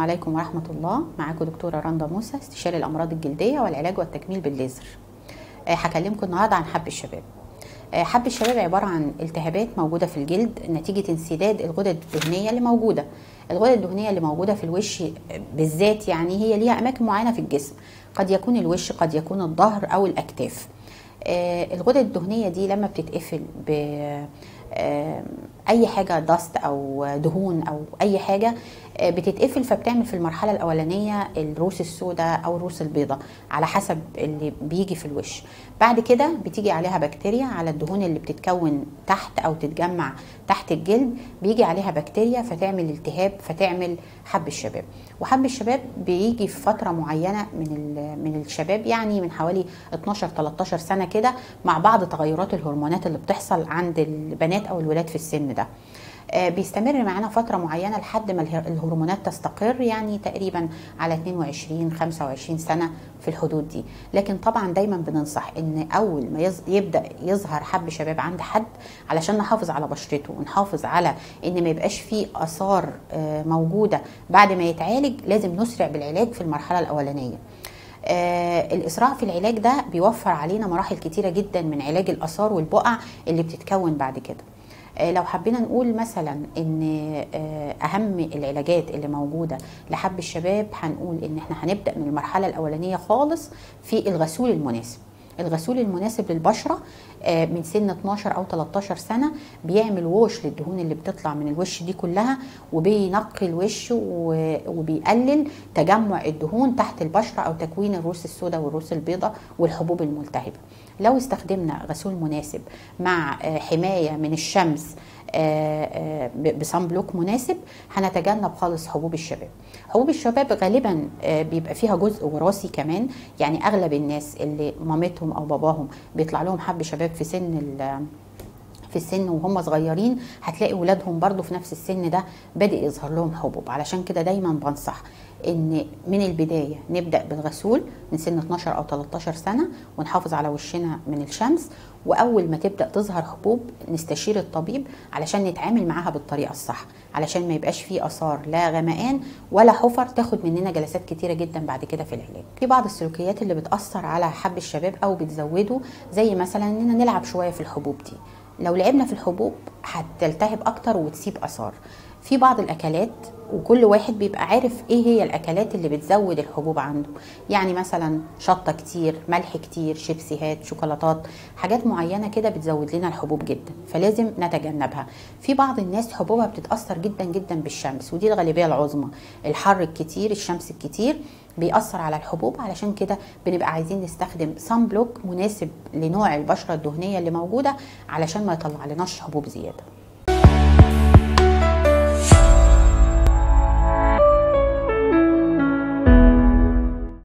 عليكم ورحمة الله معاكم دكتورة رندا موسى استشاري الأمراض الجلدية والعلاج والتجميل بالليزر آه، هكلمكم النهاردة عن حب الشباب آه، حب الشباب عبارة عن التهابات موجودة في الجلد نتيجة انسداد الغدد الدهنية اللي موجودة الغدد الدهنية اللي موجودة في الوش بالذات يعني هي ليها أماكن معينة في الجسم قد يكون الوش قد يكون الظهر أو الأكتاف آه، الغدد الدهنية دي لما بتتقفل ب آه، اي حاجه داست او دهون او اي حاجه آه، بتتقفل فبتعمل في المرحله الاولانيه الروس السوداء او الروس البيضاء على حسب اللي بيجي في الوش بعد كده بتيجي عليها بكتيريا على الدهون اللي بتتكون تحت او تتجمع تحت الجلد بيجي عليها بكتيريا فتعمل التهاب فتعمل حب الشباب وحب الشباب بيجي في فتره معينه من من الشباب يعني من حوالي 12 13 سنه كده مع بعض تغيرات الهرمونات اللي بتحصل عند البنات او الولاد في السن ده آه، بيستمر معانا فتره معينه لحد ما اله- الهرمونات تستقر يعني تقريبا على 22 25 سنه في الحدود دي لكن طبعا دايما بننصح ان اول ما يز- يبدا يظهر حب شباب عند حد علشان نحافظ على بشرته ونحافظ على ان ما يبقاش فيه اثار آه، موجوده بعد ما يتعالج لازم نسرع بالعلاج في المرحله الاولانيه آه الاسراع في العلاج ده بيوفر علينا مراحل كتيره جدا من علاج الاثار والبقع اللي بتتكون بعد كده آه، لو حبينا نقول مثلا ان آه، اهم العلاجات اللي موجوده لحب الشباب هنقول ان احنا هنبدا من المرحله الاولانيه خالص في الغسول المناسب الغسول المناسب للبشره آه، من سن 12 او 13 سنه بيعمل ووش للدهون اللي بتطلع من الوش دي كلها وبينقي الوش و- وبيقلل تجمع الدهون تحت البشره او تكوين الروس السوداء والروس البيضاء والحبوب الملتهبه لو استخدمنا غسول مناسب مع آه، حمايه من الشمس آه، آه، ب- بصن بلوك مناسب هنتجنب خالص حبوب الشباب حبوب الشباب غالبا آه، بيبقى فيها جزء وراثي كمان يعني اغلب الناس اللي مامتهم او باباهم بيطلع لهم حب شباب في سن ال- في السن وهم صغيرين هتلاقي ولادهم برضو في نفس السن ده بادئ يظهر لهم حبوب علشان كده دايما بنصح ان من البدايه نبدا بالغسول من سن 12 او 13 سنه ونحافظ على وشنا من الشمس واول ما تبدا تظهر حبوب نستشير الطبيب علشان نتعامل معاها بالطريقه الصح علشان ما يبقاش فيه اثار لا غمقان ولا حفر تاخد مننا جلسات كتيره جدا بعد كده في العلاج في بعض السلوكيات اللي بتاثر على حب الشباب او بتزوده زي مثلا اننا نلعب شويه في الحبوب دي لو لعبنا في الحبوب هتلتهب اكتر وتسيب اثار في بعض الاكلات وكل واحد بيبقى عارف ايه هي الاكلات اللي بتزود الحبوب عنده يعني مثلا شطه كتير ملح كتير شيبسيهات شوكولاتات حاجات معينه كده بتزود لنا الحبوب جدا فلازم نتجنبها في بعض الناس حبوبها بتتاثر جدا جدا بالشمس ودي الغالبيه العظمى الحر الكتير الشمس الكتير بيأثر على الحبوب علشان كده بنبقى عايزين نستخدم صن بلوك مناسب لنوع البشره الدهنيه اللي موجوده علشان ما يطلع لناش حبوب زياده